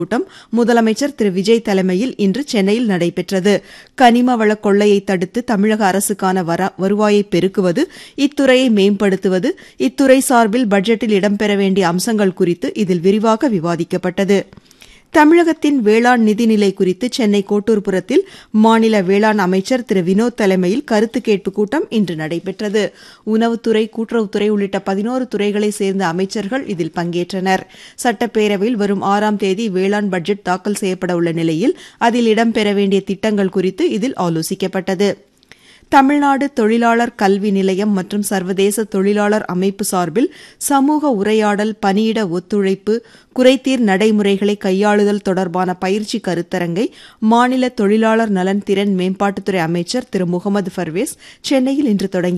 கூட்டம் முதலமைச்சர் திரு விஜய் தலைமையில் இன்று சென்னையில் நடைபெற்றது கனிம வள கொள்ளையை தடுத்து தமிழக அரசுக்கான வருவாயை பெருக்குவது இத்துறையை மேம்படுத்துவது இத்துறை சார்பில் பட்ஜெட்டில் இடம்பெற வேண்டிய அம்சங்கள் குறித்து இதில் விரிவாக விவாதிக்கப்பட்டது தமிழகத்தின் வேளாண் நிதிநிலை குறித்து சென்னை கோட்டூர்புரத்தில் மாநில வேளாண் அமைச்சர் திரு வினோத் தலைமையில் கருத்து கேட்பு கூட்டம் இன்று நடைபெற்றது உணவுத்துறை கூட்டுறவுத்துறை உள்ளிட்ட பதினோரு துறைகளைச் சேர்ந்த அமைச்சர்கள் இதில் பங்கேற்றனர் சட்டப்பேரவையில் வரும் ஆறாம் தேதி வேளாண் பட்ஜெட் தாக்கல் செய்யப்பட உள்ள நிலையில் அதில் இடம்பெற வேண்டிய திட்டங்கள் குறித்து இதில் ஆலோசிக்கப்பட்டது தமிழ்நாடு தொழிலாளர் கல்வி நிலையம் மற்றும் சர்வதேச தொழிலாளர் அமைப்பு சார்பில் சமூக உரையாடல் பணியிட ஒத்துழைப்பு குறைதீர் நடைமுறைகளை கையாளுதல் தொடர்பான பயிற்சி கருத்தரங்கை மாநில தொழிலாளர் நலன் திறன் மேம்பாட்டுத்துறை அமைச்சர் திரு முகமது பர்வேஸ் சென்னையில் இன்று தொடங்கி